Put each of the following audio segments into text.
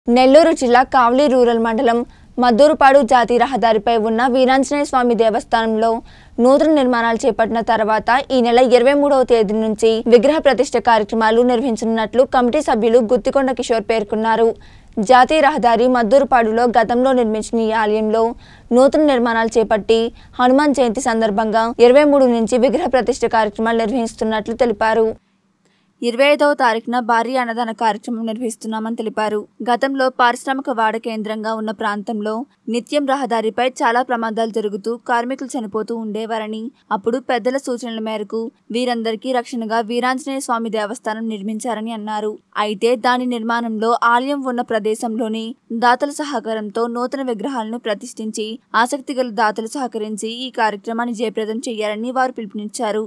నెల్లూరు జిల్లా కావలి రూరల్ మండలం మద్దూరుపాడు జాతీయ రహదారిపై ఉన్న వీరాంజనేయ స్వామి దేవస్థానంలో నూతన నిర్మాణాలు చేపట్టిన తర్వాత ఈ నెల ఇరవై మూడవ తేదీ నుంచి విగ్రహ ప్రతిష్ఠ కార్యక్రమాలు నిర్వహించనున్నట్లు కమిటీ సభ్యులు గుత్తికొండ కిషోర్ పేర్కొన్నారు జాతీయ రహదారి మద్దూరుపాడులో గతంలో నిర్మించిన ఈ ఆలయంలో నూతన నిర్మాణాలు చేపట్టి హనుమాన్ జయంతి సందర్భంగా ఇరవై మూడు నుంచి విగ్రహ ప్రతిష్ఠ కార్యక్రమాలు నిర్వహిస్తున్నట్లు తెలిపారు ఇరవై ఐదవ తారీఖున భారీ అన్నదాన కార్యక్రమం నిర్వహిస్తున్నామని తెలిపారు గతంలో పారిశ్రామిక వాడ కేంద్రంగా ఉన్న ప్రాంతంలో నిత్యం రహదారిపై చాలా ప్రమాదాలు జరుగుతూ కార్మికులు చనిపోతూ ఉండేవారని అప్పుడు పెద్దల సూచనల మేరకు వీరందరికీ రక్షణగా వీరాంజనేయ స్వామి దేవస్థానం నిర్మించారని అన్నారు అయితే దాని నిర్మాణంలో ఆలయం ఉన్న ప్రదేశంలోని దాతల సహకారంతో నూతన విగ్రహాలను ప్రతిష్ఠించి ఆసక్తి గల దాతలు సహకరించి ఈ కార్యక్రమాన్ని జయప్రదం చేయాలని వారు పిలుపునిచ్చారు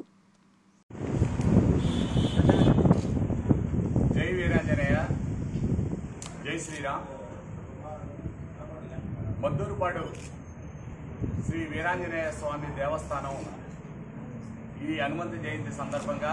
జై వీరాంజనేయ జై శ్రీరామ్ మద్దూరుపాడు శ్రీ వీరాంజనేయ స్వామి దేవస్థానం ఈ హనుమంత జయంతి సందర్భంగా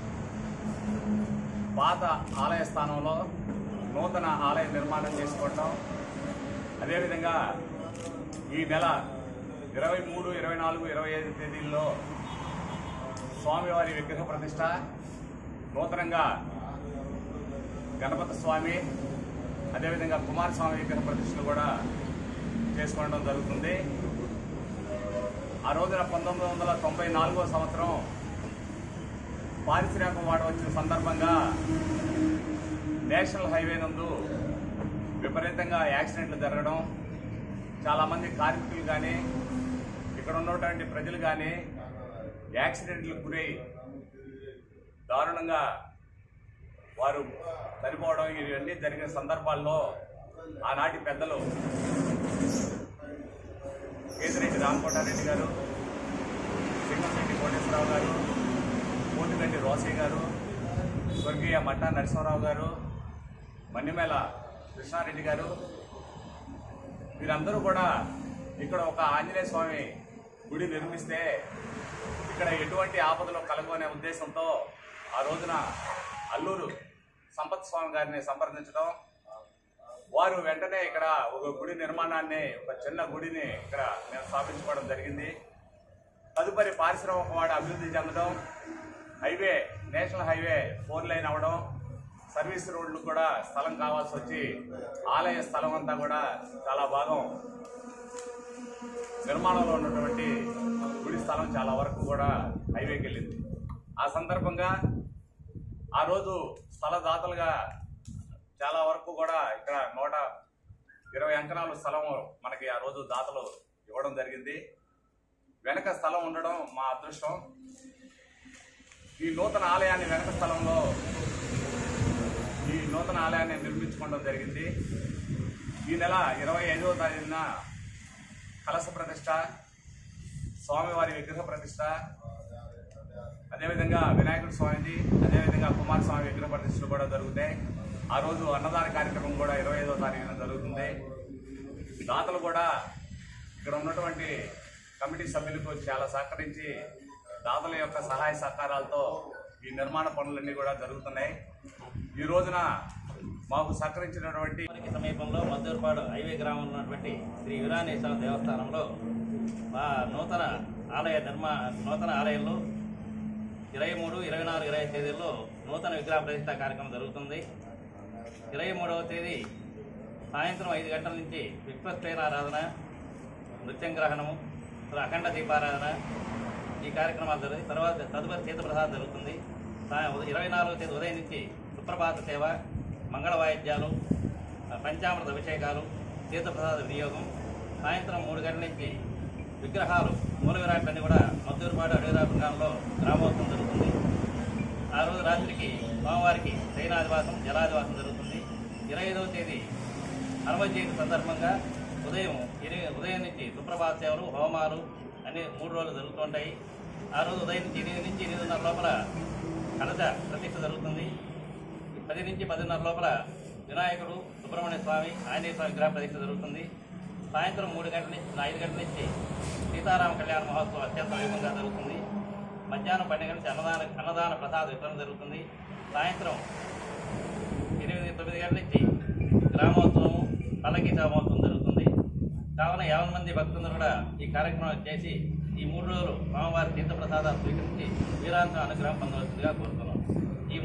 పాత ఆలయ స్థానంలో నూతన ఆలయ నిర్మాణం చేసుకోవటం అదేవిధంగా ఈ నెల ఇరవై మూడు ఇరవై నాలుగు ఇరవై ఐదు తేదీల్లో స్వామివారి విగ్రహ ప్రతిష్ట నూతనంగా గణపతి స్వామి అదేవిధంగా కుమారస్వామి విగ్రహ ప్రతిష్టలు కూడా చేసుకోవడం జరుగుతుంది ఆ రోజున పంతొమ్మిది వందల తొంభై నాలుగో సంవత్సరం పారిశ్రామిక వాడ వచ్చిన సందర్భంగా నేషనల్ హైవే నందు విపరీతంగా యాక్సిడెంట్లు జరగడం చాలామంది కార్మికులు కానీ ఇక్కడ ఉన్నటువంటి ప్రజలు కానీ యాక్సిడెంట్లకు గురై దారుణంగా వారు చనిపోవడం ఇవన్నీ జరిగిన సందర్భాల్లో ఆనాటి పెద్దలు కేతిరెడ్డి రామకోటారెడ్డి గారు సింగంరెడ్డి కోటేశ్వరరావు గారు కోటిరెడ్డి రోసయ్య గారు స్వర్గీయ మట్టా నరసింహరావు గారు మన్నిమేల కృష్ణారెడ్డి గారు వీరందరూ కూడా ఇక్కడ ఒక ఆంజనేయ స్వామి గుడి నిర్మిస్తే ఇక్కడ ఎటువంటి ఆపదలు కలగవు అనే ఉద్దేశంతో ఆ రోజున అల్లూరు సంపత్ స్వామి గారిని సంప్రదించడం వారు వెంటనే ఇక్కడ ఒక గుడి నిర్మాణాన్ని ఒక చిన్న గుడిని ఇక్కడ నేను స్థాపించుకోవడం జరిగింది తదుపరి పారిశ్రామిక వాడ అభివృద్ధి చెందడం highway national highway four line అవ్వడం సర్వీస్ రోడ్లు కూడా స్థలం కావాల్సి వచ్చి ఆలయ స్థలం అంతా కూడా చాలా భాగం నిర్మాణంలో ఉన్నటువంటి గుడి స్థలం చాలా వరకు కూడా హైవేకి వెళ్ళింది ఆ సందర్భంగా ఆ రోజు స్థలదాతలుగా చాలా వరకు కూడా ఇక్కడ నూట ఇరవై అంకణాలు స్థలం మనకి ఆ రోజు దాతలు ఇవ్వడం జరిగింది వెనక స్థలం ఉండడం మా అదృష్టం ఈ నూతన ఆలయాన్ని వెనక స్థలంలో ఈ నూతన ఆలయాన్ని నిర్మించుకోవడం జరిగింది ఈ నెల ఇరవై ఐదవ తారీఖున కలశ ప్రతిష్ట స్వామివారి విగ్రహ ప్రతిష్ట అదేవిధంగా వినాయకుడి స్వామిది అదేవిధంగా కుమారస్వామి విగ్రహ ప్రతిష్టలు కూడా జరుగుతాయి ఆ రోజు అన్నదాన కార్యక్రమం కూడా ఇరవై ఐదో తారీఖున జరుగుతుంది దాతలు కూడా ఇక్కడ ఉన్నటువంటి కమిటీ సభ్యులకు చాలా సహకరించి దాతల యొక్క సహాయ సహకారాలతో ఈ నిర్మాణ పనులన్నీ కూడా జరుగుతున్నాయి ఈ రోజున మాకు సహకరించినటువంటి మనకి సమీపంలో మద్దూరుపాడు హైవే గ్రామంలో ఉన్నటువంటి శ్రీ వీరానేశ్వర దేవస్థానంలో మా నూతన ఆలయ నిర్మా నూతన ఆలయంలో ఇరవై మూడు ఇరవై నాలుగు ఇరవై ఐదు తేదీల్లో నూతన విగ్రహ ప్రతిష్ట కార్యక్రమం జరుగుతుంది ఇరవై మూడవ తేదీ సాయంత్రం ఐదు గంటల నుంచి విశ్వస్తేనారాధన నృత్యం గ్రహణము తర్వాత అఖండ దీపారాధన ఈ కార్యక్రమాలు జరుగుతాయి తర్వాత తదుపరి తీర్థప్రసాదం జరుగుతుంది సా- ఇరవై నాలుగవ తేదీ ఉదయం నుంచి సుప్రభాత సేవ మంగళ వాయిద్యాలు ఆ, పంచామృత అభిషేకాలు తీర్థప్రసాద వినియోగం సాయంత్రం మూడు గంటల నుంచి విగ్రహాలు మూల విరాట్లన్నీ కూడా మద్దూరుపాడు అడవిరాపంలో గ్రామోత్సవం జరుగుతుంది ఆ రోజు రాత్రికి స్వామివారికి శయనాదివాసం జలాదివాసం జరుగుతుంది ఇరవై ఐదవ తేదీ హనుమ జయంతి సందర్భంగా ఉదయం ఎనిమిది ఉదయం నుంచి సుప్రభాత సేవలు హోమాలు అన్ని మూడు రోజులు జరుగుతుంటాయి ఆ రోజు ఉదయం నుంచి ఎనిమిది నుంచి ఎనిమిదిన్నర లోపల కలశ ప్రతిష్ఠ జరుగుతుంది పది నుంచి పదిన్నర లోపల వినాయకుడు సుబ్రహ్మణ్య స్వామి ఆంజనేయ స్వామి విగ్రహ ప్రతిష్ఠ జరుగుతుంది సాయంత్రం మూడు గంటల నుంచి ఐదు గంటల నుంచి సీతారామ కళ్యాణ మహోత్సవం అత్యంత వైభవంగా జరుగుతుంది మధ్యాహ్నం పన్నెండు గంటల అన్నదాన అన్నదాన ప్రసాద వితరణ జరుగుతుంది సాయంత్రం ఎనిమిది తొమ్మిది గంటల నుంచి గ్రామ గ్రామోత్సవం పల్లకి మహోత్సవం జరుగుతుంది కావున యాభై మంది భక్తులందరూ కూడా ఈ కార్యక్రమం చేసి ఈ మూడు రోజులు స్వామివారి తీర్థప్రసాదాలు స్వీకరించి వీరాంత అనుగ్రహం పొందవలసిందిగా కోరుతున్నాం